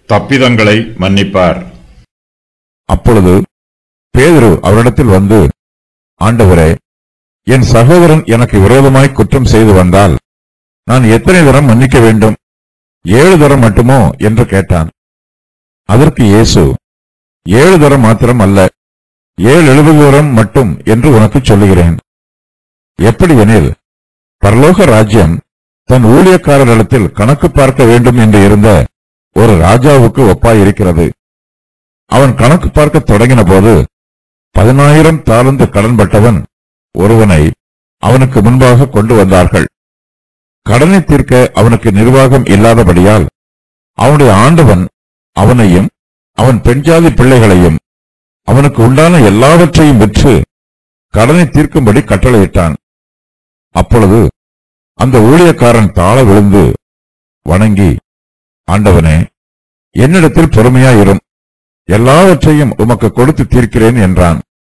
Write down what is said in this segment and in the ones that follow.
தப்பிதங்களை மன்னிப்பார் அப்பொழுது பேதுரு அவரிடத்தில் வந்து ஆண்டவரே என் சகோதரன் எனக்கு விரோதமாய் குற்றம் செய்து வந்தால் நான் எத்தனை தரம் மன்னிக்க வேண்டும் ஏழு தரம் மட்டுமோ என்று கேட்டான் அதற்கு இயேசு ஏழு தரம் மாத்திரம் அல்ல ஏழு எழுபது தரம் மட்டும் என்று உனக்கு சொல்லுகிறேன் எப்படி எனில் பரலோக ராஜ்யம் தன் ஊழியக்காரரிடத்தில் கணக்கு பார்க்க வேண்டும் என்று இருந்த ஒரு ராஜாவுக்கு ஒப்பாயிருக்கிறது அவன் கணக்கு பார்க்க தொடங்கின போது பதினாயிரம் தாளந்து கடன்பட்டவன் ஒருவனை அவனுக்கு முன்பாக கொண்டு வந்தார்கள் கடனை தீர்க்க அவனுக்கு நிர்வாகம் இல்லாதபடியால் அவனுடைய ஆண்டவன் அவனையும் அவன் பெண்ஜாதி பிள்ளைகளையும் அவனுக்கு உண்டான எல்லாவற்றையும் விற்று கடனை தீர்க்கும்படி கட்டளையிட்டான் அப்பொழுது அந்த ஊழியக்காரன் தாழ விழுந்து வணங்கி ஆண்டவனே என்னிடத்தில் பொறுமையாயிரும் எல்லாவற்றையும் உமக்கு கொடுத்து தீர்க்கிறேன் என்றான்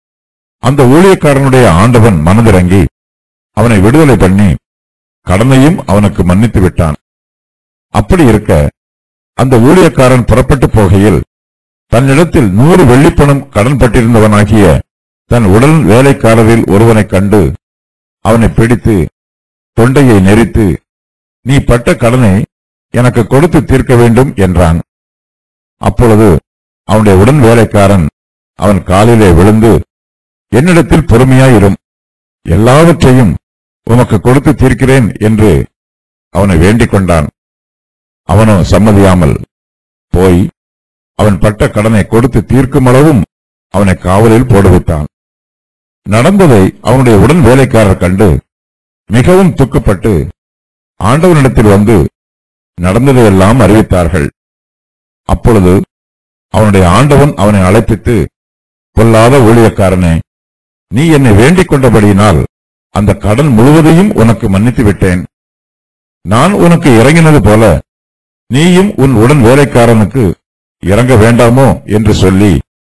அந்த ஊழியக்காரனுடைய ஆண்டவன் மனதிறங்கி அவனை விடுதலை பண்ணி கடனையும் அவனுக்கு மன்னித்து விட்டான் அப்படி இருக்க அந்த ஊழியக்காரன் புறப்பட்டு போகையில் தன்னிடத்தில் நூறு வெள்ளிப்பணம் கடன் பட்டிருந்தவனாகிய தன் உடல் வேலைக்காரரில் ஒருவனைக் கண்டு அவனை பிடித்து தொண்டையை நெரித்து நீ பட்ட கடனை எனக்கு கொடுத்து தீர்க்க வேண்டும் என்றான் அப்பொழுது அவனுடைய உடன் வேலைக்காரன் அவன் காலிலே விழுந்து என்னிடத்தில் பொறுமையாயிரும் எல்லாவற்றையும் உமக்கு கொடுத்து தீர்க்கிறேன் என்று அவனை வேண்டிக் கொண்டான் அவனோ சம்மதியாமல் போய் அவன் பட்ட கடனை கொடுத்து தீர்க்கும் அளவும் அவனை காவலில் போடுவித்தான் நடந்ததை அவனுடைய உடன் வேலைக்காரர் கண்டு மிகவும் துக்கப்பட்டு ஆண்டவனிடத்தில் வந்து நடந்ததையெல்லாம் அறிவித்தார்கள் அப்பொழுது அவனுடைய ஆண்டவன் அவனை அழைப்பித்து பொல்லாத ஊழியக்காரனே நீ என்னை வேண்டிக் கொண்டபடியினால் அந்த கடன் முழுவதையும் உனக்கு மன்னித்து விட்டேன் நான் உனக்கு இறங்கினது போல நீயும் உன் உடன் வேலைக்காரனுக்கு இறங்க வேண்டாமோ என்று சொல்லி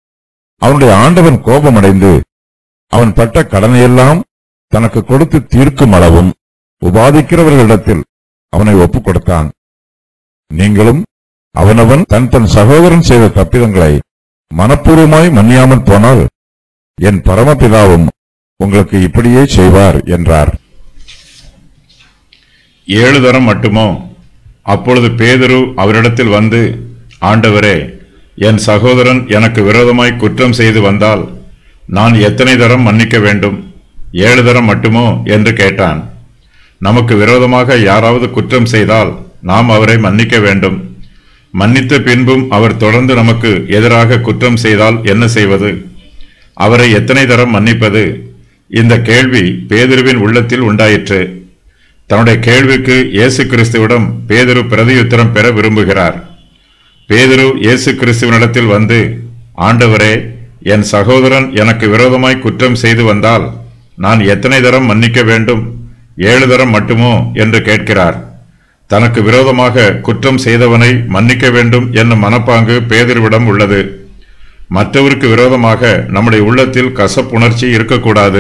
அவனுடைய ஆண்டவன் கோபமடைந்து அவன் பட்ட கடனையெல்லாம் தனக்கு கொடுத்து தீர்க்கும் அளவும் உபாதிக்கிறவர்களிடத்தில் அவனை ஒப்புக் கொடுத்தான் நீங்களும் அவனவன் தன் தன் சகோதரன் செய்த தப்பிதங்களை மனப்பூர்வமாய் மன்னியாமல் போனால் என் பரமபிதாவும் உங்களுக்கு இப்படியே செய்வார் என்றார் ஏழு தரம் மட்டுமோ அப்பொழுது பேதுரு அவரிடத்தில் வந்து ஆண்டவரே என் சகோதரன் எனக்கு விரோதமாய் குற்றம் செய்து வந்தால் நான் எத்தனை தரம் மன்னிக்க வேண்டும் ஏழு தரம் மட்டுமோ என்று கேட்டான் நமக்கு விரோதமாக யாராவது குற்றம் செய்தால் நாம் அவரை மன்னிக்க வேண்டும் மன்னித்த பின்பும் அவர் தொடர்ந்து நமக்கு எதிராக குற்றம் செய்தால் என்ன செய்வது அவரை எத்தனை தரம் மன்னிப்பது இந்த கேள்வி பேதுருவின் உள்ளத்தில் உண்டாயிற்று தன்னுடைய கேள்விக்கு இயேசு கிறிஸ்துவிடம் பேதுரு பிரதியுத்தரம் பெற விரும்புகிறார் பேதுரு இயேசு கிறிஸ்துவனிடத்தில் வந்து ஆண்டவரே என் சகோதரன் எனக்கு விரோதமாய் குற்றம் செய்து வந்தால் நான் எத்தனை தரம் மன்னிக்க வேண்டும் ஏழு தரம் மட்டுமோ என்று கேட்கிறார் தனக்கு விரோதமாக குற்றம் செய்தவனை மன்னிக்க வேண்டும் என்னும் மனப்பாங்கு பேதுருவிடம் உள்ளது மற்றவருக்கு விரோதமாக நம்முடைய உள்ளத்தில் கசப்புணர்ச்சி இருக்கக்கூடாது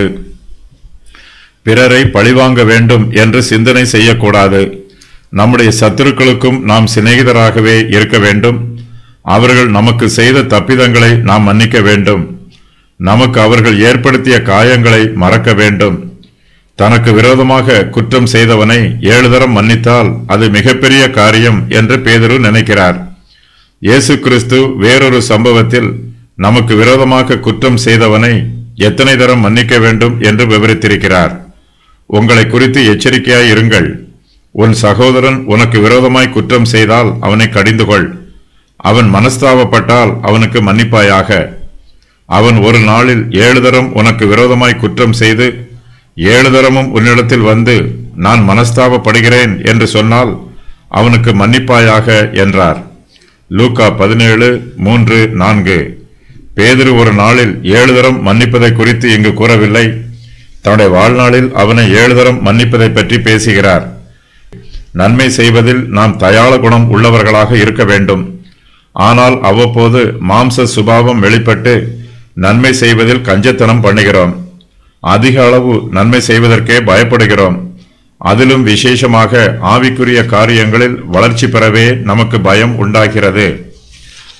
பிறரை பழிவாங்க வேண்டும் என்று சிந்தனை செய்யக்கூடாது நம்முடைய சத்துருக்களுக்கும் நாம் சிநேகிதராகவே இருக்க வேண்டும் அவர்கள் நமக்கு செய்த தப்பிதங்களை நாம் மன்னிக்க வேண்டும் நமக்கு அவர்கள் ஏற்படுத்திய காயங்களை மறக்க வேண்டும் தனக்கு விரோதமாக குற்றம் செய்தவனை ஏழு தரம் மன்னித்தால் அது மிகப்பெரிய காரியம் என்று பேதுரு நினைக்கிறார் இயேசு கிறிஸ்து வேறொரு சம்பவத்தில் நமக்கு விரோதமாக குற்றம் செய்தவனை எத்தனை தரம் மன்னிக்க வேண்டும் என்று விவரித்திருக்கிறார் உங்களை குறித்து எச்சரிக்கையாய் இருங்கள் உன் சகோதரன் உனக்கு விரோதமாய் குற்றம் செய்தால் அவனை கடிந்து கொள் அவன் மனஸ்தாபப்பட்டால் அவனுக்கு மன்னிப்பாயாக அவன் ஒரு நாளில் ஏழு தரம் உனக்கு விரோதமாய் குற்றம் செய்து ஏழு தரமும் உன்னிடத்தில் வந்து நான் மனஸ்தாபப்படுகிறேன் என்று சொன்னால் அவனுக்கு மன்னிப்பாயாக என்றார் லூக்கா பதினேழு மூன்று நான்கு பேதுரு ஒரு நாளில் ஏழு தரம் மன்னிப்பதை குறித்து இங்கு கூறவில்லை தன்னுடைய வாழ்நாளில் அவனை ஏழு தரம் மன்னிப்பதை பற்றி பேசுகிறார் நன்மை செய்வதில் நாம் தயாள குணம் உள்ளவர்களாக இருக்க வேண்டும் ஆனால் அவ்வப்போது மாம்ச சுபாவம் வெளிப்பட்டு நன்மை செய்வதில் கஞ்சத்தனம் பண்ணுகிறோம் அதிக அளவு நன்மை செய்வதற்கே பயப்படுகிறோம் அதிலும் விசேஷமாக ஆவிக்குரிய காரியங்களில் வளர்ச்சி பெறவே நமக்கு பயம் உண்டாகிறது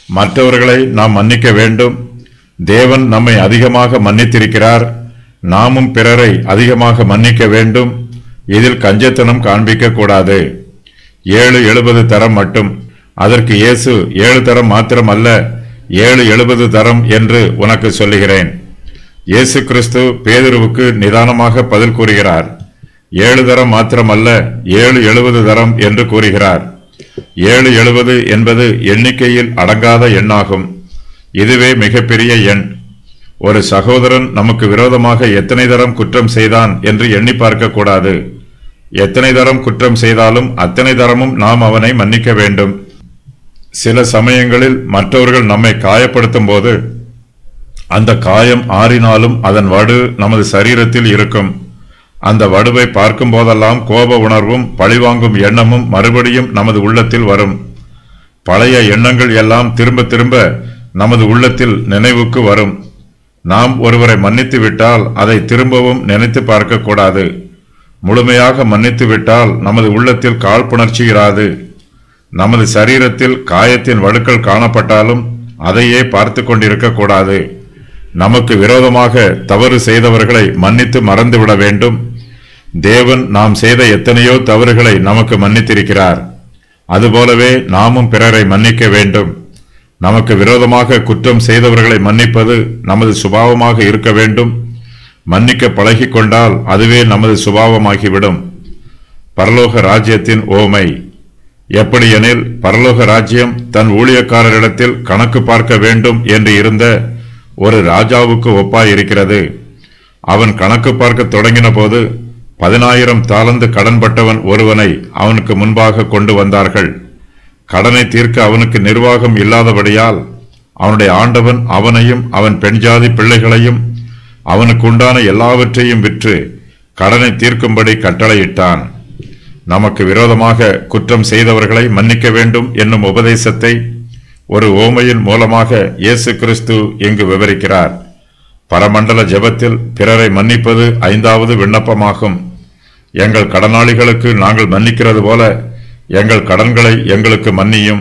மற்றவர்களை நாம் மன்னிக்க வேண்டும் தேவன் நம்மை அதிகமாக மன்னித்திருக்கிறார் நாமும் பிறரை அதிகமாக மன்னிக்க வேண்டும் இதில் கஞ்சத்தனம் காண்பிக்க கூடாது ஏழு எழுபது தரம் மட்டும் அதற்கு இயேசு ஏழு தரம் மாத்திரம் அல்ல ஏழு எழுபது தரம் என்று உனக்கு சொல்லுகிறேன் இயேசு கிறிஸ்து பேதுருவுக்கு நிதானமாக பதில் கூறுகிறார் ஏழு தரம் மாத்திரமல்ல ஏழு எழுபது தரம் என்று கூறுகிறார் ஏழு எழுபது என்பது எண்ணிக்கையில் அடங்காத எண்ணாகும் இதுவே மிகப்பெரிய எண் ஒரு சகோதரன் நமக்கு விரோதமாக எத்தனை தரம் குற்றம் செய்தான் என்று எண்ணி பார்க்க கூடாது எத்தனை தரம் குற்றம் செய்தாலும் அத்தனை தரமும் நாம் அவனை மன்னிக்க வேண்டும் சில சமயங்களில் மற்றவர்கள் நம்மை காயப்படுத்தும் போது அந்த காயம் ஆறினாலும் அதன் வடு நமது சரீரத்தில் இருக்கும் அந்த வடுவை பார்க்கும் போதெல்லாம் கோப உணர்வும் பழிவாங்கும் எண்ணமும் மறுபடியும் நமது உள்ளத்தில் வரும் பழைய எண்ணங்கள் எல்லாம் திரும்ப திரும்ப நமது உள்ளத்தில் நினைவுக்கு வரும் நாம் ஒருவரை மன்னித்து விட்டால் அதை திரும்பவும் நினைத்து பார்க்க கூடாது முழுமையாக மன்னித்து விட்டால் நமது உள்ளத்தில் காழ்ப்புணர்ச்சி இராது நமது சரீரத்தில் காயத்தின் வடுக்கள் காணப்பட்டாலும் அதையே பார்த்து கொண்டிருக்க கூடாது நமக்கு விரோதமாக தவறு செய்தவர்களை மன்னித்து மறந்துவிட வேண்டும் தேவன் நாம் செய்த எத்தனையோ தவறுகளை நமக்கு மன்னித்திருக்கிறார் அதுபோலவே நாமும் பிறரை மன்னிக்க வேண்டும் நமக்கு விரோதமாக குற்றம் செய்தவர்களை மன்னிப்பது நமது சுபாவமாக இருக்க வேண்டும் மன்னிக்க பழகிக் கொண்டால் அதுவே நமது சுபாவமாகிவிடும் பரலோக ராஜ்யத்தின் ஓமை எப்படியெனில் பரலோக ராஜ்யம் தன் ஊழியக்காரரிடத்தில் கணக்கு பார்க்க வேண்டும் என்று இருந்த ஒரு ராஜாவுக்கு ஒப்பாயிருக்கிறது அவன் கணக்கு பார்க்க தொடங்கின போது பதினாயிரம் தாளந்து கடன்பட்டவன் ஒருவனை அவனுக்கு முன்பாக கொண்டு வந்தார்கள் கடனை தீர்க்க அவனுக்கு நிர்வாகம் இல்லாதபடியால் அவனுடைய ஆண்டவன் அவனையும் அவன் பெண்ஜாதி பிள்ளைகளையும் அவனுக்கு உண்டான எல்லாவற்றையும் விற்று கடனை தீர்க்கும்படி கட்டளையிட்டான் நமக்கு விரோதமாக குற்றம் செய்தவர்களை மன்னிக்க வேண்டும் என்னும் உபதேசத்தை ஒரு ஓமையின் மூலமாக இயேசு கிறிஸ்து இங்கு விவரிக்கிறார் பரமண்டல ஜெபத்தில் பிறரை மன்னிப்பது ஐந்தாவது விண்ணப்பமாகும் எங்கள் கடனாளிகளுக்கு நாங்கள் மன்னிக்கிறது போல எங்கள் கடன்களை எங்களுக்கு மன்னியும்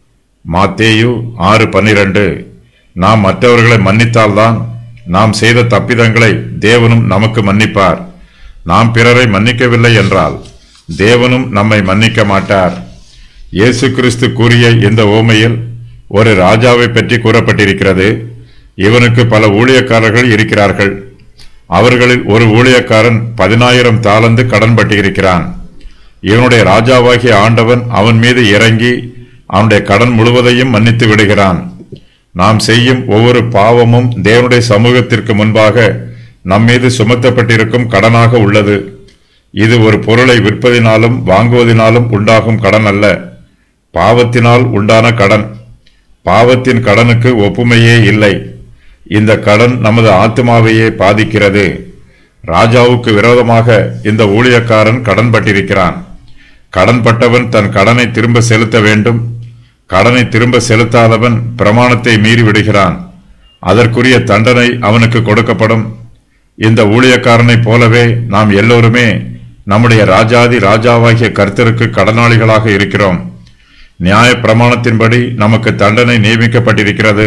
மாத்தேயு ஆறு பன்னிரண்டு நாம் மற்றவர்களை மன்னித்தால்தான் நாம் செய்த தப்பிதங்களை தேவனும் நமக்கு மன்னிப்பார் நாம் பிறரை மன்னிக்கவில்லை என்றால் தேவனும் நம்மை மன்னிக்க மாட்டார் இயேசு கிறிஸ்து கூறிய இந்த ஓமையில் ஒரு ராஜாவை பற்றி கூறப்பட்டிருக்கிறது இவனுக்கு பல ஊழியக்காரர்கள் இருக்கிறார்கள் அவர்களில் ஒரு ஊழியக்காரன் பதினாயிரம் தாளந்து கடன்பட்டிருக்கிறான் இவனுடைய ராஜாவாகிய ஆண்டவன் அவன் மீது இறங்கி அவனுடைய கடன் முழுவதையும் மன்னித்து விடுகிறான் நாம் செய்யும் ஒவ்வொரு பாவமும் தேவனுடைய சமூகத்திற்கு முன்பாக நம்மீது சுமத்தப்பட்டிருக்கும் கடனாக உள்ளது இது ஒரு பொருளை விற்பதினாலும் வாங்குவதினாலும் உண்டாகும் கடன் அல்ல பாவத்தினால் உண்டான கடன் பாவத்தின் கடனுக்கு ஒப்புமையே இல்லை இந்த கடன் நமது ஆத்மாவையே பாதிக்கிறது ராஜாவுக்கு விரோதமாக இந்த ஊழியக்காரன் கடன்பட்டிருக்கிறான் கடன்பட்டவன் தன் கடனை திரும்ப செலுத்த வேண்டும் கடனை திரும்ப செலுத்தாதவன் பிரமாணத்தை மீறி விடுகிறான் அதற்குரிய தண்டனை அவனுக்கு கொடுக்கப்படும் இந்த ஊழியக்காரனைப் போலவே நாம் எல்லோருமே நம்முடைய ராஜாதி ராஜாவாகிய கர்த்தருக்கு கடனாளிகளாக இருக்கிறோம் நியாய பிரமாணத்தின்படி நமக்கு தண்டனை நியமிக்கப்பட்டிருக்கிறது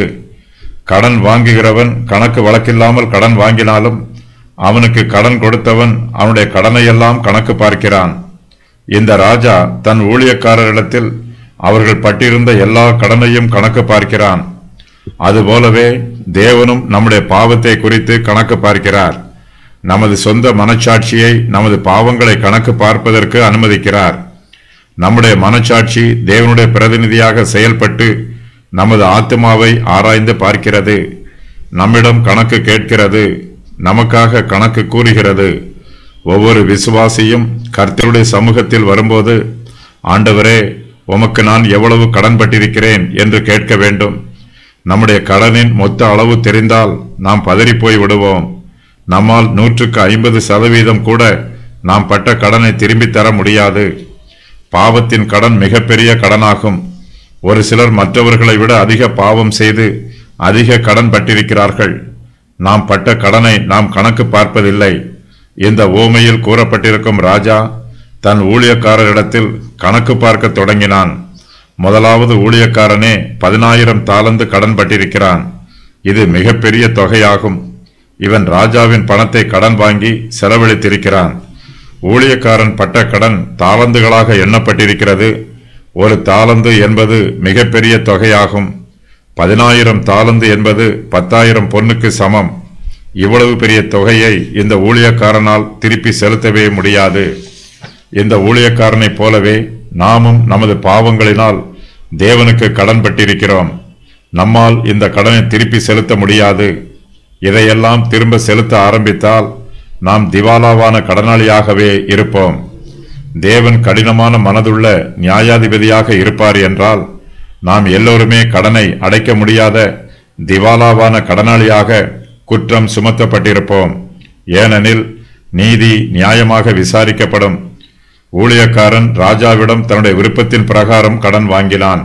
கடன் வாங்குகிறவன் கணக்கு வழக்கில்லாமல் கடன் வாங்கினாலும் அவனுக்கு கடன் கொடுத்தவன் அவனுடைய கடனையெல்லாம் கணக்கு பார்க்கிறான் இந்த ராஜா தன் ஊழியக்காரரிடத்தில் அவர்கள் பட்டிருந்த எல்லா கடனையும் கணக்கு பார்க்கிறான் அதுபோலவே தேவனும் நம்முடைய பாவத்தை குறித்து கணக்கு பார்க்கிறார் நமது சொந்த மனச்சாட்சியை நமது பாவங்களை கணக்கு பார்ப்பதற்கு அனுமதிக்கிறார் நம்முடைய மனச்சாட்சி தேவனுடைய பிரதிநிதியாக செயல்பட்டு நமது ஆத்மாவை ஆராய்ந்து பார்க்கிறது நம்மிடம் கணக்கு கேட்கிறது நமக்காக கணக்கு கூறுகிறது ஒவ்வொரு விசுவாசியும் கர்த்தருடைய சமூகத்தில் வரும்போது ஆண்டவரே உமக்கு நான் எவ்வளவு கடன்பட்டிருக்கிறேன் என்று கேட்க வேண்டும் நம்முடைய கடனின் மொத்த அளவு தெரிந்தால் நாம் பதறிப்போய் விடுவோம் நம்மால் நூற்றுக்கு ஐம்பது சதவீதம் கூட நாம் பட்ட கடனை திரும்பித் தர முடியாது பாவத்தின் கடன் மிகப்பெரிய கடனாகும் ஒரு சிலர் மற்றவர்களை விட அதிக பாவம் செய்து அதிக கடன் பட்டிருக்கிறார்கள் நாம் பட்ட கடனை நாம் கணக்கு பார்ப்பதில்லை இந்த ஓமையில் கூறப்பட்டிருக்கும் ராஜா தன் ஊழியக்காரரிடத்தில் கணக்கு பார்க்க தொடங்கினான் முதலாவது ஊழியக்காரனே பதினாயிரம் தாளந்து கடன் பட்டிருக்கிறான் இது மிகப்பெரிய தொகையாகும் இவன் ராஜாவின் பணத்தை கடன் வாங்கி செலவழித்திருக்கிறான் ஊழியக்காரன் பட்ட கடன் தாளந்துகளாக எண்ணப்பட்டிருக்கிறது ஒரு தாளந்து என்பது மிகப்பெரிய தொகையாகும் பதினாயிரம் தாளந்து என்பது பத்தாயிரம் பொன்னுக்கு சமம் இவ்வளவு பெரிய தொகையை இந்த ஊழியக்காரனால் திருப்பி செலுத்தவே முடியாது இந்த ஊழியக்காரனைப் போலவே நாமும் நமது பாவங்களினால் தேவனுக்கு கடன் பட்டிருக்கிறோம் நம்மால் இந்த கடனை திருப்பி செலுத்த முடியாது இதையெல்லாம் திரும்ப செலுத்த ஆரம்பித்தால் நாம் திவாலாவான கடனாளியாகவே இருப்போம் தேவன் கடினமான மனதுள்ள நியாயாதிபதியாக இருப்பார் என்றால் நாம் எல்லோருமே கடனை அடைக்க முடியாத திவாலாவான கடனாளியாக குற்றம் சுமத்தப்பட்டிருப்போம் ஏனெனில் நீதி நியாயமாக விசாரிக்கப்படும் ஊழியக்காரன் ராஜாவிடம் தன்னுடைய விருப்பத்தின் பிரகாரம் கடன் வாங்கினான்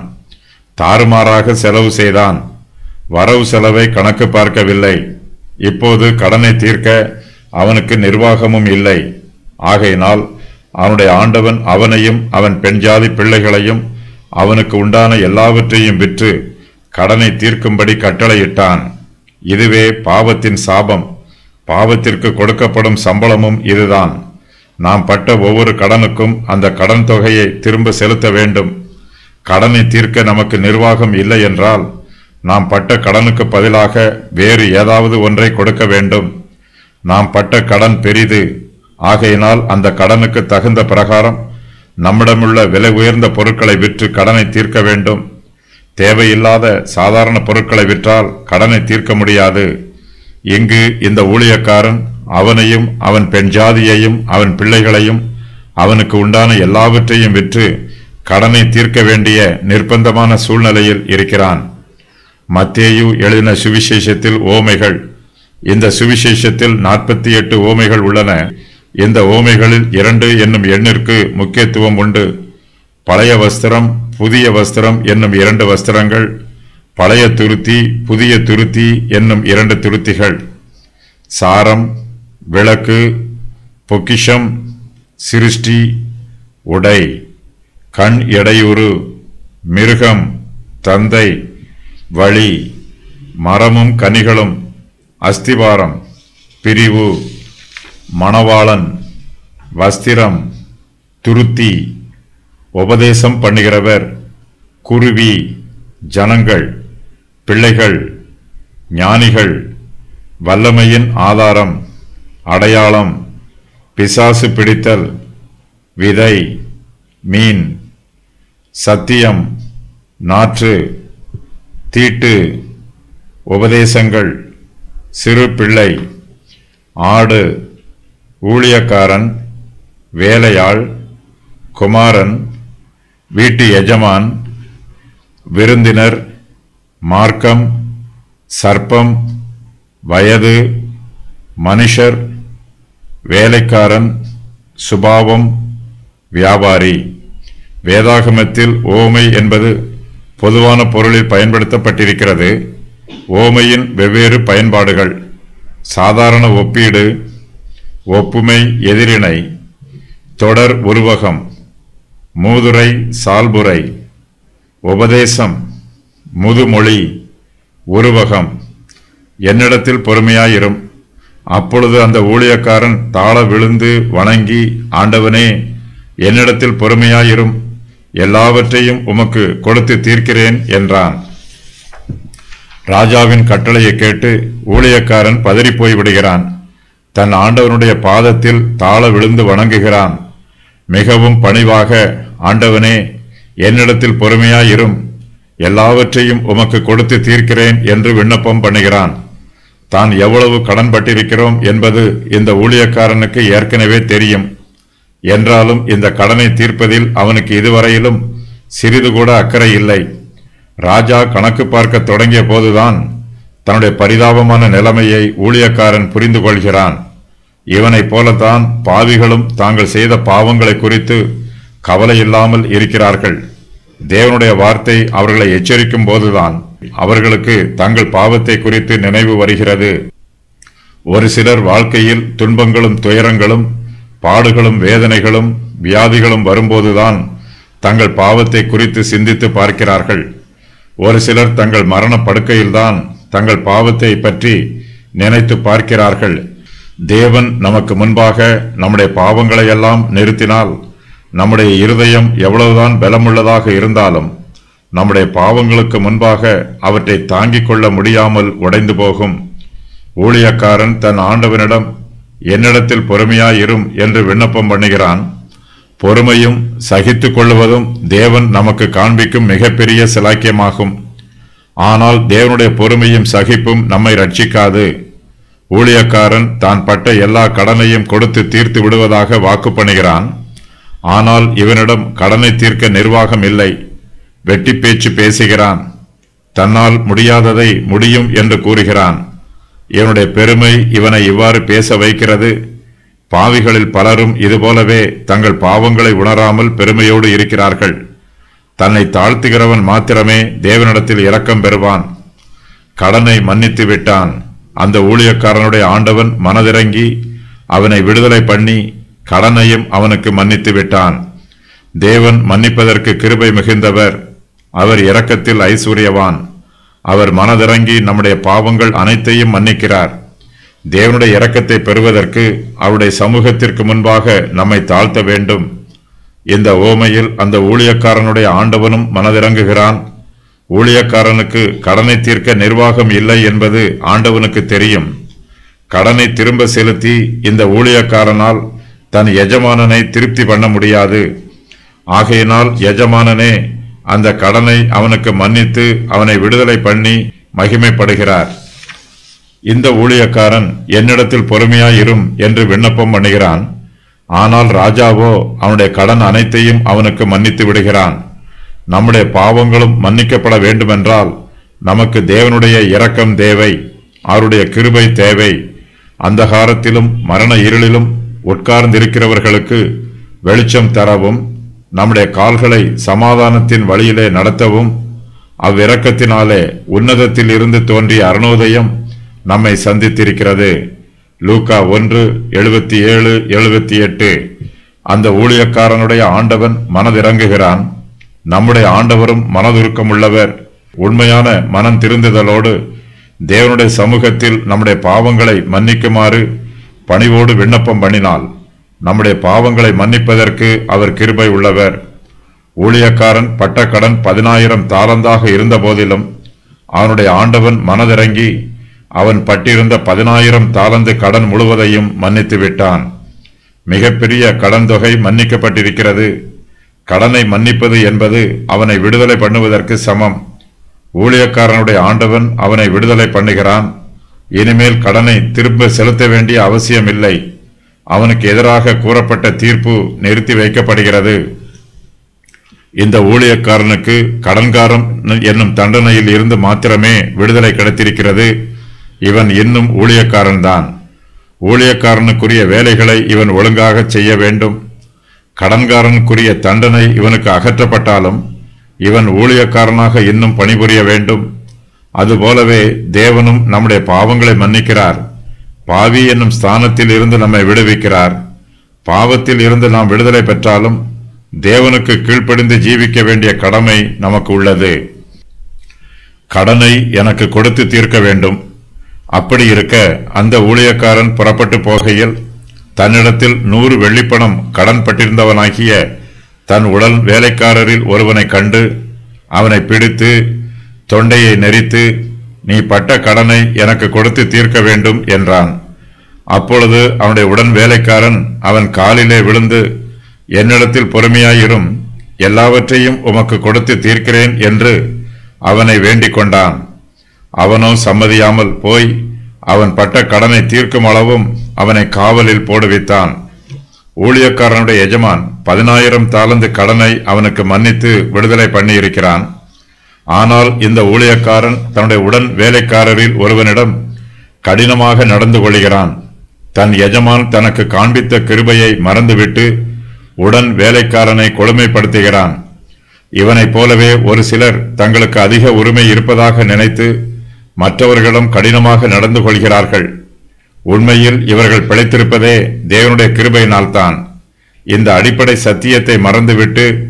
தாறுமாறாக செலவு செய்தான் வரவு செலவை கணக்கு பார்க்கவில்லை இப்போது கடனை தீர்க்க அவனுக்கு நிர்வாகமும் இல்லை ஆகையினால் அவனுடைய ஆண்டவன் அவனையும் அவன் பெண்ஜாதி பிள்ளைகளையும் அவனுக்கு உண்டான எல்லாவற்றையும் விற்று கடனை தீர்க்கும்படி கட்டளையிட்டான் இதுவே பாவத்தின் சாபம் பாவத்திற்கு கொடுக்கப்படும் சம்பளமும் இதுதான் நாம் பட்ட ஒவ்வொரு கடனுக்கும் அந்த கடன் தொகையை திரும்ப செலுத்த வேண்டும் கடனை தீர்க்க நமக்கு நிர்வாகம் இல்லை என்றால் நாம் பட்ட கடனுக்கு பதிலாக வேறு ஏதாவது ஒன்றை கொடுக்க வேண்டும் நாம் பட்ட கடன் பெரிது ஆகையினால் அந்த கடனுக்கு தகுந்த பிரகாரம் நம்மிடமுள்ள விலை உயர்ந்த பொருட்களை விற்று கடனை தீர்க்க வேண்டும் தேவையில்லாத சாதாரண பொருட்களை விற்றால் கடனை தீர்க்க முடியாது இங்கு இந்த ஊழியக்காரன் அவனையும் அவன் பெண் ஜாதியையும் அவன் பிள்ளைகளையும் அவனுக்கு உண்டான எல்லாவற்றையும் விற்று கடனை தீர்க்க வேண்டிய நிர்பந்தமான சூழ்நிலையில் இருக்கிறான் மத்தேயு எழுதின சுவிசேஷத்தில் ஓமைகள் இந்த சுவிசேஷத்தில் நாற்பத்தி எட்டு ஓமைகள் உள்ளன இந்த ஓமைகளில் இரண்டு என்னும் எண்ணிற்கு முக்கியத்துவம் உண்டு பழைய வஸ்திரம் புதிய வஸ்திரம் என்னும் இரண்டு வஸ்திரங்கள் பழைய துருத்தி புதிய துருத்தி என்னும் இரண்டு துருத்திகள் சாரம் விளக்கு பொக்கிஷம் சிருஷ்டி உடை கண் இடையூறு மிருகம் தந்தை வழி மரமும் கனிகளும் அஸ்திவாரம் பிரிவு மணவாளன் வஸ்திரம் துருத்தி உபதேசம் பண்ணுகிறவர் குருவி ஜனங்கள் பிள்ளைகள் ஞானிகள் வல்லமையின் ஆதாரம் அடையாளம் பிசாசு பிடித்தல் விதை மீன் சத்தியம் நாற்று தீட்டு உபதேசங்கள் சிறு பிள்ளை ஆடு ஊழியக்காரன் வேலையாள் குமாரன் வீட்டு எஜமான் விருந்தினர் மார்க்கம் சர்ப்பம் வயது மனுஷர் வேலைக்காரன் சுபாவம் வியாபாரி வேதாகமத்தில் ஓமை என்பது பொதுவான பொருளில் பயன்படுத்தப்பட்டிருக்கிறது ஓமையின் வெவ்வேறு பயன்பாடுகள் சாதாரண ஒப்பீடு ஒப்புமை எதிரிணை தொடர் உருவகம் மூதுரை சால்புரை உபதேசம் முதுமொழி உருவகம் என்னிடத்தில் பொறுமையாயிரும் அப்பொழுது அந்த ஊழியக்காரன் தாழ விழுந்து வணங்கி ஆண்டவனே என்னிடத்தில் பொறுமையாயிரும் எல்லாவற்றையும் உமக்கு கொடுத்து தீர்க்கிறேன் என்றான் ராஜாவின் கட்டளையை கேட்டு ஊழியக்காரன் பதறிப்போய் விடுகிறான் தன் ஆண்டவனுடைய பாதத்தில் தாழ விழுந்து வணங்குகிறான் மிகவும் பணிவாக ஆண்டவனே என்னிடத்தில் பொறுமையாயிரும் எல்லாவற்றையும் உமக்கு கொடுத்து தீர்க்கிறேன் என்று விண்ணப்பம் பண்ணுகிறான் தான் எவ்வளவு கடன் பட்டிருக்கிறோம் என்பது இந்த ஊழியக்காரனுக்கு ஏற்கனவே தெரியும் என்றாலும் இந்த கடனை தீர்ப்பதில் அவனுக்கு இதுவரையிலும் சிறிது கூட அக்கறை இல்லை ராஜா கணக்கு பார்க்க தொடங்கிய போதுதான் தன்னுடைய பரிதாபமான நிலைமையை ஊழியக்காரன் புரிந்து கொள்கிறான் இவனைப் போலத்தான் பாவிகளும் தாங்கள் செய்த பாவங்களை குறித்து கவலை இல்லாமல் இருக்கிறார்கள் தேவனுடைய வார்த்தை அவர்களை எச்சரிக்கும் போதுதான் அவர்களுக்கு தங்கள் பாவத்தை குறித்து நினைவு வருகிறது ஒரு சிலர் வாழ்க்கையில் துன்பங்களும் துயரங்களும் பாடுகளும் வேதனைகளும் வியாதிகளும் வரும்போதுதான் தங்கள் பாவத்தை குறித்து சிந்தித்து பார்க்கிறார்கள் ஒரு சிலர் தங்கள் மரண படுக்கையில்தான் தங்கள் பாவத்தை பற்றி நினைத்து பார்க்கிறார்கள் தேவன் நமக்கு முன்பாக நம்முடைய பாவங்களை எல்லாம் நிறுத்தினால் நம்முடைய இருதயம் எவ்வளவுதான் பலமுள்ளதாக இருந்தாலும் நம்முடைய பாவங்களுக்கு முன்பாக அவற்றை தாங்கிக் கொள்ள முடியாமல் உடைந்து போகும் ஊழியக்காரன் தன் ஆண்டவனிடம் என்னிடத்தில் பொறுமையாயிரும் என்று விண்ணப்பம் பண்ணுகிறான் பொறுமையும் சகித்துக் கொள்வதும் தேவன் நமக்கு காண்பிக்கும் மிகப்பெரிய சிலாக்கியமாகும் ஆனால் தேவனுடைய பொறுமையும் சகிப்பும் நம்மை ரட்சிக்காது ஊழியக்காரன் தான் பட்ட எல்லா கடனையும் கொடுத்து தீர்த்து விடுவதாக வாக்கு பண்ணுகிறான் ஆனால் இவனிடம் கடனை தீர்க்க நிர்வாகம் இல்லை வெட்டி பேச்சு பேசுகிறான் தன்னால் முடியாததை முடியும் என்று கூறுகிறான் இவனுடைய பெருமை இவனை இவ்வாறு பேச வைக்கிறது பாவிகளில் பலரும் இதுபோலவே தங்கள் பாவங்களை உணராமல் பெருமையோடு இருக்கிறார்கள் தன்னை தாழ்த்துகிறவன் மாத்திரமே தேவனிடத்தில் இரக்கம் பெறுவான் கடனை மன்னித்து விட்டான் அந்த ஊழியக்காரனுடைய ஆண்டவன் மனதிறங்கி அவனை விடுதலை பண்ணி கடனையும் அவனுக்கு மன்னித்து விட்டான் தேவன் மன்னிப்பதற்கு கிருபை மிகுந்தவர் அவர் இரக்கத்தில் ஐஸ்வர்யவான் அவர் மனதிறங்கி நம்முடைய பாவங்கள் அனைத்தையும் மன்னிக்கிறார் தேவனுடைய இரக்கத்தை பெறுவதற்கு அவருடைய சமூகத்திற்கு முன்பாக நம்மை தாழ்த்த வேண்டும் இந்த ஓமையில் அந்த ஊழியக்காரனுடைய ஆண்டவனும் மனதிறங்குகிறான் ஊழியக்காரனுக்கு கடனை தீர்க்க நிர்வாகம் இல்லை என்பது ஆண்டவனுக்கு தெரியும் கடனை திரும்ப செலுத்தி இந்த ஊழியக்காரனால் தன் எஜமானனை திருப்தி பண்ண முடியாது ஆகையினால் எஜமானனே அந்த கடனை அவனுக்கு மன்னித்து அவனை விடுதலை பண்ணி மகிமைப்படுகிறார் இந்த ஊழியக்காரன் என்னிடத்தில் பொறுமையாயிரும் என்று விண்ணப்பம் பண்ணுகிறான் ஆனால் ராஜாவோ அவனுடைய கடன் அனைத்தையும் அவனுக்கு மன்னித்து விடுகிறான் நம்முடைய பாவங்களும் மன்னிக்கப்பட வேண்டுமென்றால் நமக்கு தேவனுடைய இரக்கம் தேவை அவருடைய கிருபை தேவை அந்தகாரத்திலும் மரண இருளிலும் உட்கார்ந்திருக்கிறவர்களுக்கு வெளிச்சம் தரவும் நம்முடைய கால்களை சமாதானத்தின் வழியிலே நடத்தவும் அவ்விரக்கத்தினாலே உன்னதத்தில் இருந்து தோன்றிய அருணோதயம் நம்மை சந்தித்திருக்கிறது லூக்கா ஒன்று எழுபத்தி ஏழு எழுபத்தி எட்டு அந்த ஊழியக்காரனுடைய ஆண்டவன் மனதிறங்குகிறான் நம்முடைய ஆண்டவரும் மனதுருக்கமுள்ளவர் உண்மையான மனம் திருந்துதலோடு தேவனுடைய சமூகத்தில் நம்முடைய பாவங்களை மன்னிக்குமாறு பணிவோடு விண்ணப்பம் பண்ணினால் நம்முடைய பாவங்களை மன்னிப்பதற்கு அவர் கிருபை உள்ளவர் ஊழியக்காரன் பட்ட கடன் பதினாயிரம் தாளந்தாக இருந்த போதிலும் அவனுடைய ஆண்டவன் மனதிறங்கி அவன் பட்டிருந்த பதினாயிரம் தாளந்து கடன் முழுவதையும் மன்னித்து விட்டான் மிகப்பெரிய கடன் தொகை மன்னிக்கப்பட்டிருக்கிறது கடனை மன்னிப்பது என்பது அவனை விடுதலை பண்ணுவதற்கு சமம் ஊழியக்காரனுடைய ஆண்டவன் அவனை விடுதலை பண்ணுகிறான் இனிமேல் கடனை திரும்ப செலுத்த வேண்டிய அவசியமில்லை அவனுக்கு எதிராக கூறப்பட்ட தீர்ப்பு நிறுத்தி வைக்கப்படுகிறது இந்த ஊழியக்காரனுக்கு கடன்காரம் என்னும் தண்டனையில் இருந்து மாத்திரமே விடுதலை கிடைத்திருக்கிறது இவன் இன்னும் ஊழியக்காரன்தான் ஊழியக்காரனுக்குரிய வேலைகளை இவன் ஒழுங்காக செய்ய வேண்டும் கடன்காரனுக்குரிய தண்டனை இவனுக்கு அகற்றப்பட்டாலும் இவன் ஊழியக்காரனாக இன்னும் பணிபுரிய வேண்டும் அதுபோலவே தேவனும் நம்முடைய பாவங்களை மன்னிக்கிறார் பாவி என்னும் ஸ்தானத்தில் இருந்து நம்மை விடுவிக்கிறார் பாவத்தில் இருந்து நாம் விடுதலை பெற்றாலும் தேவனுக்கு கீழ்ப்படிந்து ஜீவிக்க வேண்டிய கடமை நமக்கு உள்ளது கடனை எனக்கு கொடுத்து தீர்க்க வேண்டும் அப்படி இருக்க அந்த ஊழியக்காரன் புறப்பட்டு போகையில் தன்னிடத்தில் நூறு வெள்ளிப்பணம் கடன் பட்டிருந்தவனாகிய தன் உடல் வேலைக்காரரில் ஒருவனை கண்டு அவனை பிடித்து தொண்டையை நெரித்து நீ பட்ட கடனை எனக்கு கொடுத்து தீர்க்க வேண்டும் என்றான் அப்பொழுது அவனுடைய உடன் வேலைக்காரன் அவன் காலிலே விழுந்து என்னிடத்தில் பொறுமையாயிரும் எல்லாவற்றையும் உமக்கு கொடுத்து தீர்க்கிறேன் என்று அவனை வேண்டிக் கொண்டான் அவனோ சம்மதியாமல் போய் அவன் பட்ட கடனை தீர்க்கும் அளவும் அவனை காவலில் போடுவித்தான் ஊழியக்காரனுடைய எஜமான் பதினாயிரம் தாளந்து கடனை அவனுக்கு மன்னித்து விடுதலை பண்ணியிருக்கிறான் ஆனால் இந்த ஊழியக்காரன் தன்னுடைய உடன் வேலைக்காரரில் ஒருவனிடம் கடினமாக நடந்து கொள்கிறான் தன் எஜமான் தனக்கு காண்பித்த கிருபையை மறந்துவிட்டு உடன் வேலைக்காரனை கொடுமைப்படுத்துகிறான் இவனைப் போலவே ஒரு சிலர் தங்களுக்கு அதிக உரிமை இருப்பதாக நினைத்து மற்றவர்களும் கடினமாக நடந்து கொள்கிறார்கள் உண்மையில் இவர்கள் பிழைத்திருப்பதே தேவனுடைய கிருபையினால்தான் இந்த அடிப்படை சத்தியத்தை மறந்துவிட்டு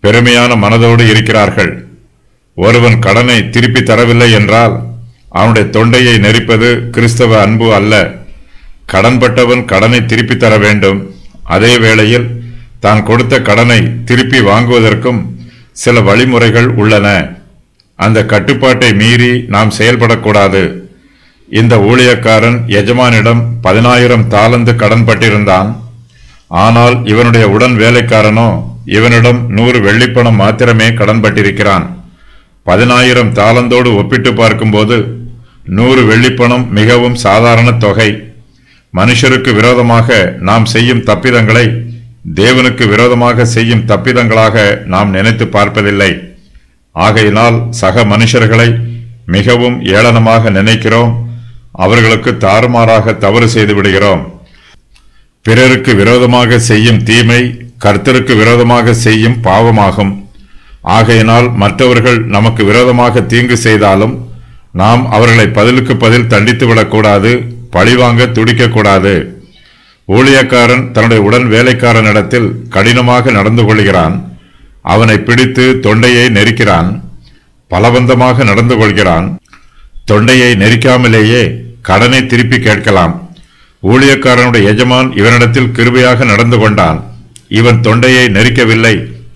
பெருமையான மனதோடு இருக்கிறார்கள் ஒருவன் கடனை திருப்பி தரவில்லை என்றால் அவனுடைய தொண்டையை நெரிப்பது கிறிஸ்தவ அன்பு அல்ல கடன்பட்டவன் கடனை திருப்பி தர வேண்டும் அதே வேளையில் தான் கொடுத்த கடனை திருப்பி வாங்குவதற்கும் சில வழிமுறைகள் உள்ளன அந்த கட்டுப்பாட்டை மீறி நாம் செயல்படக்கூடாது இந்த ஊழியக்காரன் எஜமானிடம் பதினாயிரம் தாளந்து கடன்பட்டிருந்தான் ஆனால் இவனுடைய உடன் வேலைக்காரனோ இவனிடம் நூறு வெள்ளிப்பணம் மாத்திரமே கடன்பட்டிருக்கிறான் பதினாயிரம் தாளந்தோடு ஒப்பிட்டு பார்க்கும்போது நூறு வெள்ளிப்பணம் மிகவும் சாதாரண தொகை மனுஷருக்கு விரோதமாக நாம் செய்யும் தப்பிதங்களை தேவனுக்கு விரோதமாக செய்யும் தப்பிதங்களாக நாம் நினைத்து பார்ப்பதில்லை ஆகையினால் சக மனுஷர்களை மிகவும் ஏளனமாக நினைக்கிறோம் அவர்களுக்கு தாறுமாறாக தவறு செய்து விடுகிறோம் பிறருக்கு விரோதமாக செய்யும் தீமை கர்த்தருக்கு விரோதமாக செய்யும் பாவமாகும் ஆகையினால் மற்றவர்கள் நமக்கு விரோதமாக தீங்கு செய்தாலும் நாம் அவர்களை பதிலுக்கு பதில் தண்டித்து விடக்கூடாது பழிவாங்க துடிக்கக்கூடாது ஊழியக்காரன் தன்னுடைய உடன் வேலைக்காரனிடத்தில் கடினமாக நடந்து கொள்கிறான் அவனை பிடித்து தொண்டையை நெரிக்கிறான் பலவந்தமாக நடந்து கொள்கிறான் தொண்டையை நெரிக்காமலேயே கடனை திருப்பி கேட்கலாம் ஊழியக்காரனுடைய எஜமான் இவனிடத்தில் கிருபையாக நடந்து கொண்டான் இவன் தொண்டையை நெரிக்கவில்லை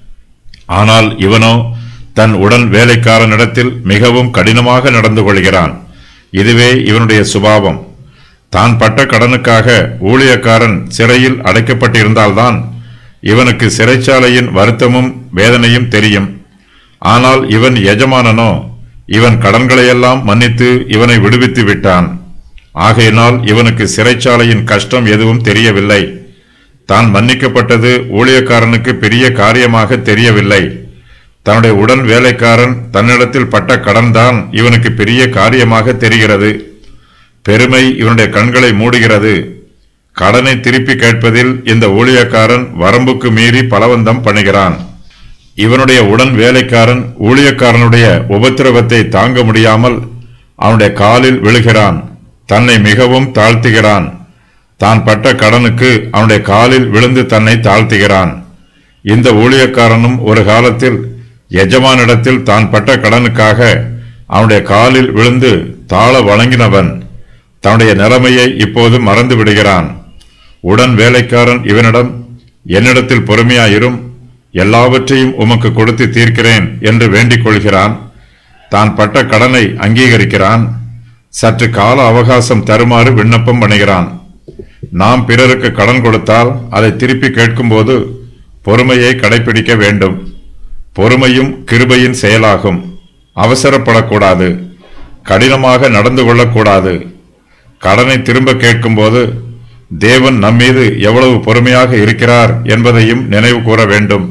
ஆனால் இவனோ தன் உடன் வேலைக்காரனிடத்தில் மிகவும் கடினமாக நடந்து கொள்கிறான் இதுவே இவனுடைய சுபாவம் தான் பட்ட கடனுக்காக ஊழியக்காரன் சிறையில் அடைக்கப்பட்டிருந்தால்தான் இவனுக்கு சிறைச்சாலையின் வருத்தமும் வேதனையும் தெரியும் ஆனால் இவன் எஜமானனோ இவன் கடன்களையெல்லாம் மன்னித்து இவனை விடுவித்து விட்டான் ஆகையினால் இவனுக்கு சிறைச்சாலையின் கஷ்டம் எதுவும் தெரியவில்லை தான் மன்னிக்கப்பட்டது ஊழியக்காரனுக்கு பெரிய காரியமாக தெரியவில்லை தன்னுடைய உடன் வேலைக்காரன் தன்னிடத்தில் பட்ட கடன்தான் இவனுக்கு பெரிய காரியமாக தெரிகிறது பெருமை இவனுடைய கண்களை மூடுகிறது கடனை திருப்பி கேட்பதில் இந்த ஊழியக்காரன் வரம்புக்கு மீறி பலவந்தம் பண்ணுகிறான் இவனுடைய உடன் வேலைக்காரன் ஊழியக்காரனுடைய உபத்திரவத்தை தாங்க முடியாமல் அவனுடைய காலில் விழுகிறான் தன்னை மிகவும் தாழ்த்துகிறான் தான் பட்ட கடனுக்கு அவனுடைய காலில் விழுந்து தன்னை தாழ்த்துகிறான் இந்த ஊழியக்காரனும் ஒரு காலத்தில் எஜமானிடத்தில் தான் பட்ட கடனுக்காக அவனுடைய காலில் விழுந்து தாழ வணங்கினவன் தன்னுடைய நிலைமையை இப்போது மறந்து விடுகிறான் உடன் வேலைக்காரன் இவனிடம் என்னிடத்தில் பொறுமையாயிரும் எல்லாவற்றையும் உமக்கு கொடுத்து தீர்க்கிறேன் என்று வேண்டிக் கொள்கிறான் தான் பட்ட கடனை அங்கீகரிக்கிறான் சற்று கால அவகாசம் தருமாறு விண்ணப்பம் பண்ணுகிறான் நாம் பிறருக்கு கடன் கொடுத்தால் அதை திருப்பி கேட்கும்போது பொறுமையை கடைபிடிக்க வேண்டும் பொறுமையும் கிருபையின் செயலாகும் அவசரப்படக்கூடாது கடினமாக நடந்து கொள்ளக்கூடாது கடனை திரும்ப கேட்கும்போது தேவன் நம்மீது எவ்வளவு பொறுமையாக இருக்கிறார் என்பதையும் நினைவு கூற வேண்டும்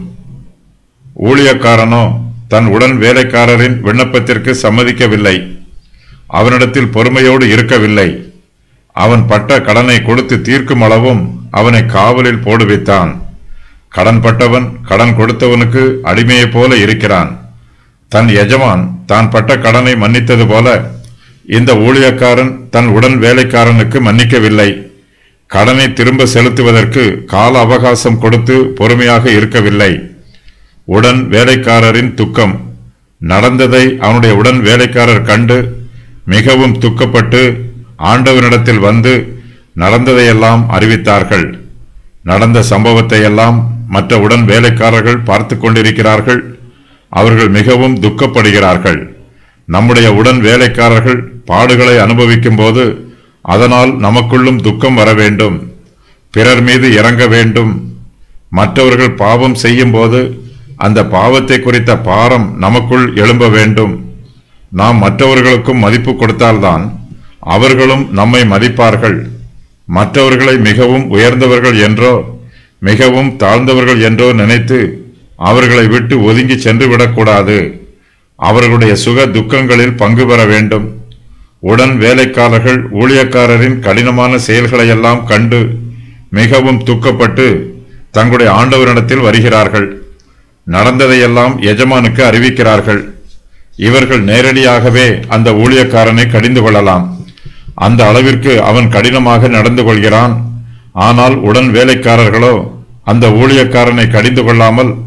ஊழியக்காரனோ தன் உடன் வேலைக்காரரின் விண்ணப்பத்திற்கு சம்மதிக்கவில்லை அவனிடத்தில் பொறுமையோடு இருக்கவில்லை அவன் பட்ட கடனை கொடுத்து தீர்க்கும் அளவும் அவனை காவலில் போடுவித்தான் கடன் பட்டவன் கடன் கொடுத்தவனுக்கு அடிமையைப் போல இருக்கிறான் தன் எஜமான் தான் பட்ட கடனை மன்னித்தது போல இந்த ஊழியக்காரன் தன் உடன் வேலைக்காரனுக்கு மன்னிக்கவில்லை கடனை திரும்ப செலுத்துவதற்கு கால அவகாசம் கொடுத்து பொறுமையாக இருக்கவில்லை உடன் வேலைக்காரரின் துக்கம் நடந்ததை அவனுடைய உடன் வேலைக்காரர் கண்டு மிகவும் துக்கப்பட்டு ஆண்டவனிடத்தில் வந்து நடந்ததையெல்லாம் அறிவித்தார்கள் நடந்த சம்பவத்தை எல்லாம் மற்ற உடன் வேலைக்காரர்கள் பார்த்து கொண்டிருக்கிறார்கள் அவர்கள் மிகவும் துக்கப்படுகிறார்கள் நம்முடைய உடன் வேலைக்காரர்கள் பாடுகளை அனுபவிக்கும் போது அதனால் நமக்குள்ளும் துக்கம் வர வேண்டும் பிறர் மீது இறங்க வேண்டும் மற்றவர்கள் பாவம் செய்யும் போது அந்த பாவத்தை குறித்த பாரம் நமக்குள் எழும்ப வேண்டும் நாம் மற்றவர்களுக்கும் மதிப்பு கொடுத்தால்தான் அவர்களும் நம்மை மதிப்பார்கள் மற்றவர்களை மிகவும் உயர்ந்தவர்கள் என்றோ மிகவும் தாழ்ந்தவர்கள் என்றோ நினைத்து அவர்களை விட்டு ஒதுங்கி சென்று விடக்கூடாது அவர்களுடைய சுக துக்கங்களில் பங்கு பெற வேண்டும் உடன் வேலைக்காரர்கள் ஊழியக்காரரின் கடினமான செயல்களையெல்லாம் கண்டு மிகவும் துக்கப்பட்டு தங்களுடைய ஆண்டவரிடத்தில் வருகிறார்கள் நடந்ததையெல்லாம் எஜமானுக்கு அறிவிக்கிறார்கள் இவர்கள் நேரடியாகவே அந்த ஊழியக்காரனை கடிந்து கொள்ளலாம் அந்த அளவிற்கு அவன் கடினமாக நடந்து கொள்கிறான் ஆனால் உடன் வேலைக்காரர்களோ அந்த ஊழியக்காரனை கடிந்து கொள்ளாமல்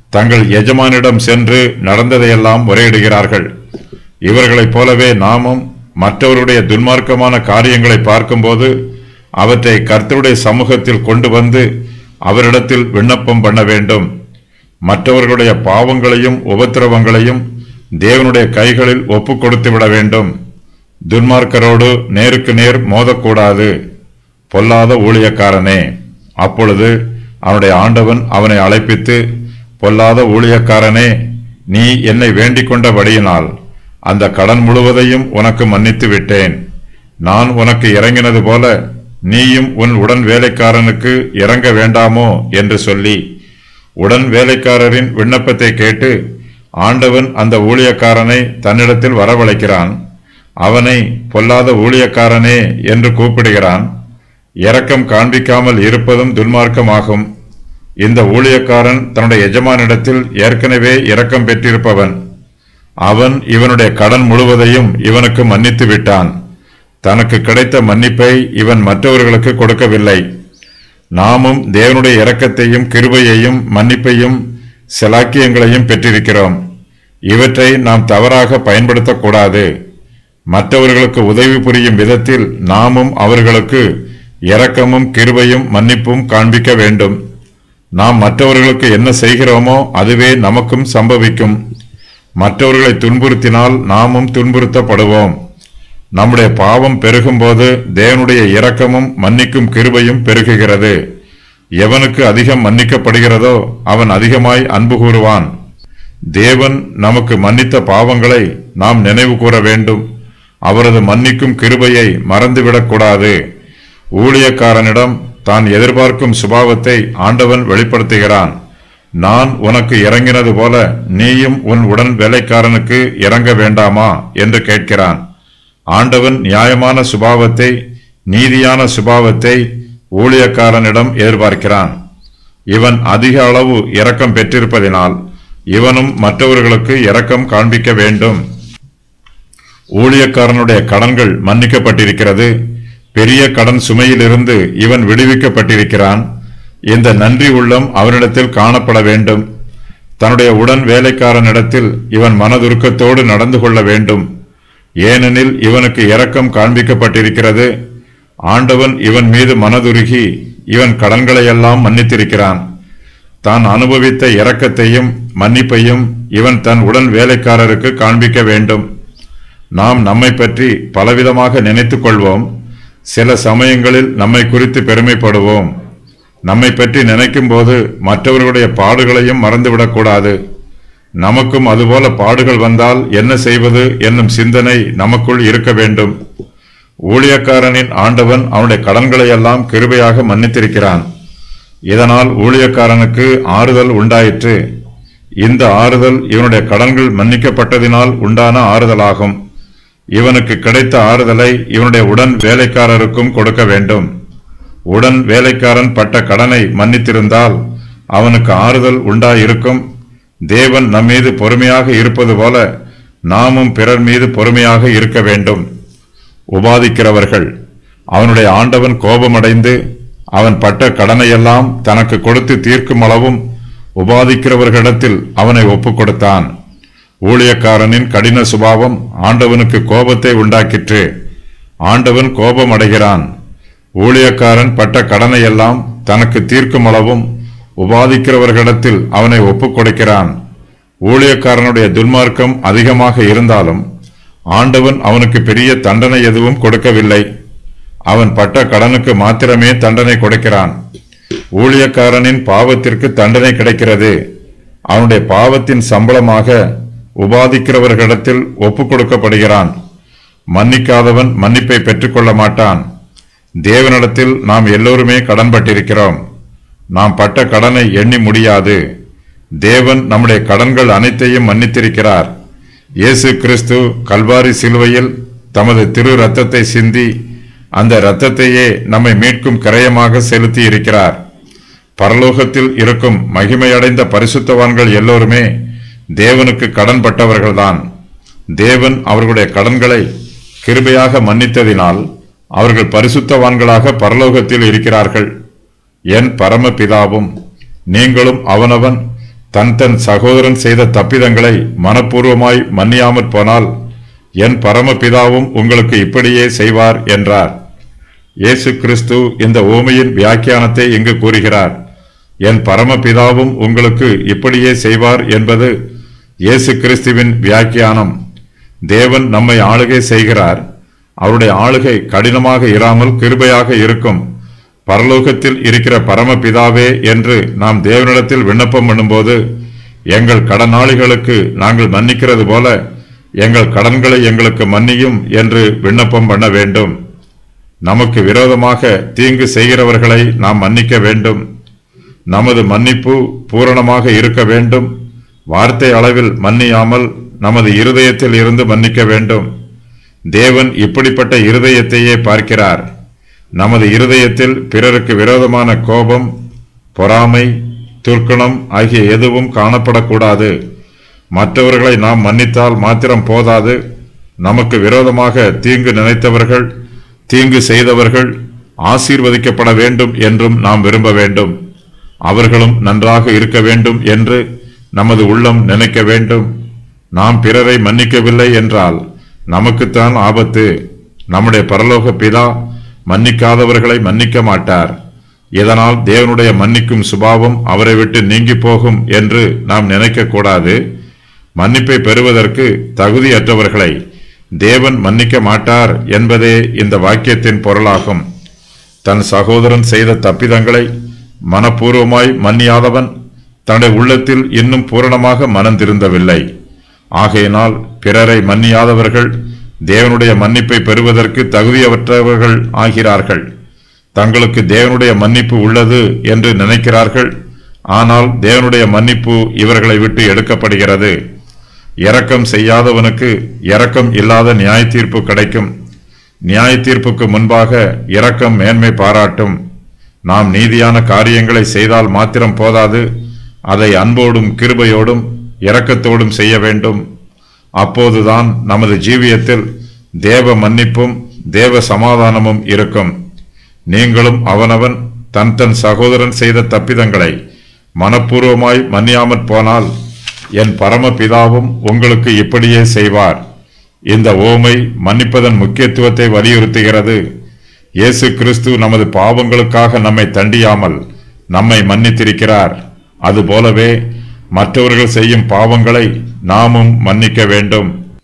தங்கள் எஜமானிடம் சென்று நடந்ததையெல்லாம் முறையிடுகிறார்கள் இவர்களைப் போலவே நாமும் மற்றவருடைய துன்மார்க்கமான காரியங்களை பார்க்கும்போது அவற்றை கர்த்தருடைய சமூகத்தில் கொண்டு வந்து அவரிடத்தில் விண்ணப்பம் பண்ண வேண்டும் மற்றவர்களுடைய பாவங்களையும் உபத்திரவங்களையும் தேவனுடைய கைகளில் ஒப்புக் கொடுத்து விட வேண்டும் துன்மார்க்கரோடு நேருக்கு நேர் மோதக்கூடாது பொல்லாத ஊழியக்காரனே அப்பொழுது அவனுடைய ஆண்டவன் அவனை அழைப்பித்து பொல்லாத ஊழியக்காரனே நீ என்னை வேண்டிக் கொண்டபடியினால் அந்த கடன் முழுவதையும் உனக்கு மன்னித்து விட்டேன் நான் உனக்கு இறங்கினது போல நீயும் உன் உடன் வேலைக்காரனுக்கு இறங்க வேண்டாமோ என்று சொல்லி உடன் வேலைக்காரரின் விண்ணப்பத்தை கேட்டு ஆண்டவன் அந்த ஊழியக்காரனை தன்னிடத்தில் வரவழைக்கிறான் அவனை பொல்லாத ஊழியக்காரனே என்று கூப்பிடுகிறான் இரக்கம் காண்பிக்காமல் இருப்பதும் துன்மார்க்கமாகும் இந்த ஊழியக்காரன் தன்னுடைய எஜமானிடத்தில் ஏற்கனவே இரக்கம் பெற்றிருப்பவன் அவன் இவனுடைய கடன் முழுவதையும் இவனுக்கு மன்னித்து விட்டான் தனக்கு கிடைத்த மன்னிப்பை இவன் மற்றவர்களுக்கு கொடுக்கவில்லை நாமும் தேவனுடைய இரக்கத்தையும் கிருபையையும் மன்னிப்பையும் செலாக்கியங்களையும் பெற்றிருக்கிறோம் இவற்றை நாம் தவறாக பயன்படுத்தக்கூடாது மற்றவர்களுக்கு உதவி புரியும் விதத்தில் நாமும் அவர்களுக்கு இரக்கமும் கிருபையும் மன்னிப்பும் காண்பிக்க வேண்டும் நாம் மற்றவர்களுக்கு என்ன செய்கிறோமோ அதுவே நமக்கும் சம்பவிக்கும் மற்றவர்களை துன்புறுத்தினால் நாமும் துன்புறுத்தப்படுவோம் நம்முடைய பாவம் பெருகும்போது தேவனுடைய இரக்கமும் மன்னிக்கும் கிருபையும் பெருகுகிறது எவனுக்கு அதிகம் மன்னிக்கப்படுகிறதோ அவன் அதிகமாய் அன்பு கூறுவான் தேவன் நமக்கு மன்னித்த பாவங்களை நாம் நினைவு கூற வேண்டும் அவரது மன்னிக்கும் கிருபையை மறந்துவிடக்கூடாது ஊழியக்காரனிடம் தான் எதிர்பார்க்கும் சுபாவத்தை ஆண்டவன் வெளிப்படுத்துகிறான் நான் உனக்கு இறங்கினது போல நீயும் உன் உடன் வேலைக்காரனுக்கு இறங்க வேண்டாமா என்று கேட்கிறான் ஆண்டவன் நியாயமான சுபாவத்தை நீதியான சுபாவத்தை ஊழியக்காரனிடம் எதிர்பார்க்கிறான் இவன் அதிக அளவு இரக்கம் பெற்றிருப்பதினால் இவனும் மற்றவர்களுக்கு இரக்கம் காண்பிக்க வேண்டும் ஊழியக்காரனுடைய கடன்கள் மன்னிக்கப்பட்டிருக்கிறது பெரிய கடன் சுமையிலிருந்து இவன் விடுவிக்கப்பட்டிருக்கிறான் இந்த நன்றி உள்ளம் அவனிடத்தில் காணப்பட வேண்டும் தன்னுடைய உடன் வேலைக்காரனிடத்தில் இவன் மனதுருக்கத்தோடு நடந்து கொள்ள வேண்டும் ஏனெனில் இவனுக்கு இரக்கம் காண்பிக்கப்பட்டிருக்கிறது ஆண்டவன் இவன் மீது மனதுருகி இவன் கடன்களையெல்லாம் மன்னித்திருக்கிறான் தான் அனுபவித்த இரக்கத்தையும் மன்னிப்பையும் இவன் தன் உடன் வேலைக்காரருக்கு காண்பிக்க வேண்டும் நாம் நம்மை பற்றி பலவிதமாக நினைத்துக் கொள்வோம் சில சமயங்களில் நம்மை குறித்து பெருமைப்படுவோம் நம்மை பற்றி நினைக்கும் போது மற்றவர்களுடைய பாடுகளையும் மறந்துவிடக்கூடாது நமக்கும் அதுபோல பாடுகள் வந்தால் என்ன செய்வது என்னும் சிந்தனை நமக்குள் இருக்க வேண்டும் ஊழியக்காரனின் ஆண்டவன் அவனுடைய கடன்களை எல்லாம் கிருபையாக மன்னித்திருக்கிறான் இதனால் ஊழியக்காரனுக்கு ஆறுதல் உண்டாயிற்று இந்த ஆறுதல் இவனுடைய கடன்கள் மன்னிக்கப்பட்டதினால் உண்டான ஆறுதலாகும் இவனுக்கு கிடைத்த ஆறுதலை இவனுடைய உடன் வேலைக்காரருக்கும் கொடுக்க வேண்டும் உடன் வேலைக்காரன் பட்ட கடனை மன்னித்திருந்தால் அவனுக்கு ஆறுதல் உண்டாயிருக்கும் தேவன் நம்மீது பொறுமையாக இருப்பது போல நாமும் பிறர் மீது பொறுமையாக இருக்க வேண்டும் உபாதிக்கிறவர்கள் அவனுடைய ஆண்டவன் கோபமடைந்து அவன் பட்ட கடனையெல்லாம் தனக்கு கொடுத்து தீர்க்கும் அளவும் உபாதிக்கிறவர்களிடத்தில் அவனை ஒப்புக் கொடுத்தான் ஊழியக்காரனின் கடின சுபாவம் ஆண்டவனுக்கு கோபத்தை உண்டாக்கிற்று ஆண்டவன் கோபம் அடைகிறான் ஊழியக்காரன் பட்ட கடனையெல்லாம் தனக்கு தீர்க்கும் அளவும் உபாதிக்கிறவர்களிடத்தில் அவனை ஒப்புக் கொடுக்கிறான் ஊழியக்காரனுடைய துன்மார்க்கம் அதிகமாக இருந்தாலும் ஆண்டவன் அவனுக்கு பெரிய தண்டனை எதுவும் கொடுக்கவில்லை அவன் பட்ட கடனுக்கு மாத்திரமே தண்டனை கொடுக்கிறான் ஊழியக்காரனின் பாவத்திற்கு தண்டனை கிடைக்கிறது அவனுடைய பாவத்தின் சம்பளமாக உபாதிக்கிறவர்களிடத்தில் ஒப்புக் கொடுக்கப்படுகிறான் மன்னிக்காதவன் மன்னிப்பை பெற்றுக்கொள்ள மாட்டான் தேவனிடத்தில் நாம் எல்லோருமே கடன்பட்டிருக்கிறோம் நாம் பட்ட கடனை எண்ணி முடியாது தேவன் நம்முடைய கடன்கள் அனைத்தையும் மன்னித்திருக்கிறார் இயேசு கிறிஸ்து கல்வாரி சிலுவையில் தமது திரு ரத்தத்தை சிந்தி அந்த இரத்தத்தையே நம்மை மீட்கும் கிரயமாக செலுத்தி இருக்கிறார் பரலோகத்தில் இருக்கும் மகிமையடைந்த பரிசுத்தவான்கள் எல்லோருமே தேவனுக்கு கடன்பட்டவர்கள்தான் தேவன் அவர்களுடைய கடன்களை கிருபையாக மன்னித்ததினால் அவர்கள் பரிசுத்தவான்களாக பரலோகத்தில் இருக்கிறார்கள் என் பரமபிதாவும் நீங்களும் அவனவன் தன் தன் சகோதரன் செய்த தப்பிதங்களை மனப்பூர்வமாய் மன்னியாமற் போனால் என் பரமபிதாவும் உங்களுக்கு இப்படியே செய்வார் என்றார் இயேசு கிறிஸ்து இந்த ஓமையின் வியாக்கியானத்தை இங்கு கூறுகிறார் என் பரமபிதாவும் உங்களுக்கு இப்படியே செய்வார் என்பது இயேசு கிறிஸ்துவின் வியாக்கியானம் தேவன் நம்மை ஆளுகை செய்கிறார் அவருடைய ஆளுகை கடினமாக இராமல் கிருபையாக இருக்கும் பரலோகத்தில் இருக்கிற பரமபிதாவே என்று நாம் தேவனிடத்தில் விண்ணப்பம் பண்ணும்போது எங்கள் கடனாளிகளுக்கு நாங்கள் மன்னிக்கிறது போல எங்கள் கடன்களை எங்களுக்கு மன்னியும் என்று விண்ணப்பம் பண்ண வேண்டும் நமக்கு விரோதமாக தீங்கு செய்கிறவர்களை நாம் மன்னிக்க வேண்டும் நமது மன்னிப்பு பூரணமாக இருக்க வேண்டும் வார்த்தை அளவில் மன்னியாமல் நமது இருதயத்தில் இருந்து மன்னிக்க வேண்டும் தேவன் இப்படிப்பட்ட இருதயத்தையே பார்க்கிறார் நமது இருதயத்தில் பிறருக்கு விரோதமான கோபம் பொறாமை துர்க்குணம் ஆகிய எதுவும் காணப்படக்கூடாது மற்றவர்களை நாம் மன்னித்தால் மாத்திரம் போதாது நமக்கு விரோதமாக தீங்கு நினைத்தவர்கள் தீங்கு செய்தவர்கள் ஆசீர்வதிக்கப்பட வேண்டும் என்றும் நாம் விரும்ப வேண்டும் அவர்களும் நன்றாக இருக்க வேண்டும் என்று நமது உள்ளம் நினைக்க வேண்டும் நாம் பிறரை மன்னிக்கவில்லை என்றால் நமக்குத்தான் ஆபத்து நம்முடைய பரலோக பிதா மன்னிக்காதவர்களை மன்னிக்க மாட்டார் இதனால் தேவனுடைய மன்னிக்கும் சுபாவம் அவரை விட்டு நீங்கி போகும் என்று நாம் நினைக்கக்கூடாது மன்னிப்பை பெறுவதற்கு தகுதியற்றவர்களை தேவன் மன்னிக்க மாட்டார் என்பதே இந்த வாக்கியத்தின் பொருளாகும் தன் சகோதரன் செய்த தப்பிதங்களை மனப்பூர்வமாய் மன்னியாதவன் தன்னுடைய உள்ளத்தில் இன்னும் பூரணமாக மனம் திருந்தவில்லை ஆகையினால் பிறரை மன்னியாதவர்கள் தேவனுடைய மன்னிப்பை பெறுவதற்கு தகுதியற்றவர்கள் ஆகிறார்கள் தங்களுக்கு தேவனுடைய மன்னிப்பு உள்ளது என்று நினைக்கிறார்கள் ஆனால் தேவனுடைய மன்னிப்பு இவர்களை விட்டு எடுக்கப்படுகிறது இரக்கம் செய்யாதவனுக்கு இரக்கம் இல்லாத நியாய தீர்ப்பு கிடைக்கும் நியாய தீர்ப்புக்கு முன்பாக இரக்கம் மேன்மை பாராட்டும் நாம் நீதியான காரியங்களை செய்தால் மாத்திரம் போதாது அதை அன்போடும் கிருபையோடும் இரக்கத்தோடும் செய்ய வேண்டும் அப்போதுதான் நமது ஜீவியத்தில் தேவ மன்னிப்பும் தேவ சமாதானமும் இருக்கும் நீங்களும் அவனவன் தன் தன் சகோதரன் செய்த தப்பிதங்களை மனப்பூர்வமாய் மன்னியாமற் போனால் என் பரமபிதாவும் உங்களுக்கு இப்படியே செய்வார் இந்த ஓமை மன்னிப்பதன் முக்கியத்துவத்தை வலியுறுத்துகிறது இயேசு கிறிஸ்து நமது பாவங்களுக்காக நம்மை தண்டியாமல் நம்மை மன்னித்திருக்கிறார் அதுபோலவே மற்றவர்கள் செய்யும் பாவங்களை நாமும் மன்னிக்க வேண்டும்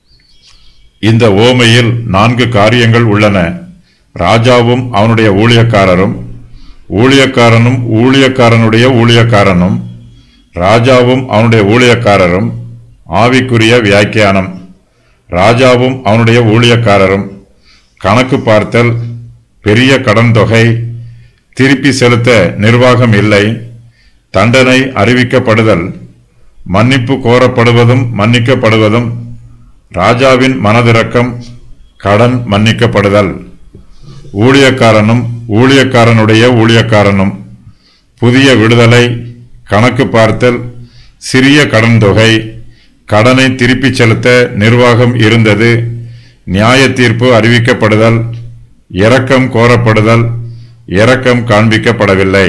இந்த ஓமையில் நான்கு காரியங்கள் உள்ளன ராஜாவும் அவனுடைய ஊழியக்காரரும் ஊழியக்காரனும் ஊழியக்காரனுடைய ஊழியக்காரனும் ராஜாவும் அவனுடைய ஊழியக்காரரும் ஆவிக்குரிய வியாக்கியானம் ராஜாவும் அவனுடைய ஊழியக்காரரும் கணக்கு பார்த்தல் பெரிய கடன் தொகை திருப்பி செலுத்த நிர்வாகம் இல்லை தண்டனை அறிவிக்கப்படுதல் மன்னிப்பு கோரப்படுவதும் மன்னிக்கப்படுவதும் ராஜாவின் மனதிறக்கம் கடன் மன்னிக்கப்படுதல் ஊழியக்காரனும் ஊழியக்காரனுடைய ஊழியக்காரனும் புதிய விடுதலை கணக்கு பார்த்தல் சிறிய கடன் தொகை கடனை திருப்பிச் செலுத்த நிர்வாகம் இருந்தது நியாய தீர்ப்பு அறிவிக்கப்படுதல் இரக்கம் கோரப்படுதல் இரக்கம் காண்பிக்கப்படவில்லை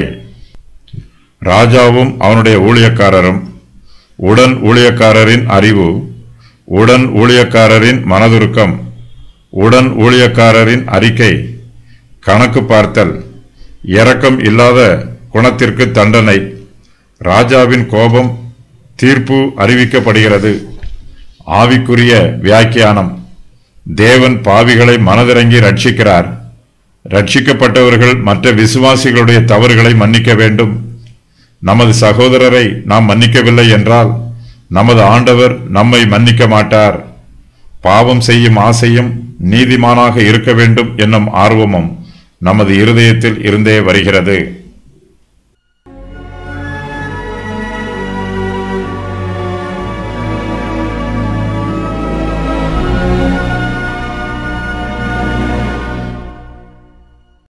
ராஜாவும் அவனுடைய ஊழியக்காரரும் உடன் ஊழியக்காரரின் அறிவு உடன் ஊழியக்காரரின் மனதுருக்கம் உடன் ஊழியக்காரரின் அறிக்கை கணக்கு பார்த்தல் இரக்கம் இல்லாத குணத்திற்கு தண்டனை ராஜாவின் கோபம் தீர்ப்பு அறிவிக்கப்படுகிறது ஆவிக்குரிய வியாக்கியானம் தேவன் பாவிகளை மனதிறங்கி ரட்சிக்கிறார் ரட்சிக்கப்பட்டவர்கள் மற்ற விசுவாசிகளுடைய தவறுகளை மன்னிக்க வேண்டும் நமது சகோதரரை நாம் மன்னிக்கவில்லை என்றால் நமது ஆண்டவர் நம்மை மன்னிக்க மாட்டார் பாவம் செய்யும் ஆசையும் நீதிமானாக இருக்க வேண்டும் என்னும் ஆர்வமும் நமது இருதயத்தில் இருந்தே வருகிறது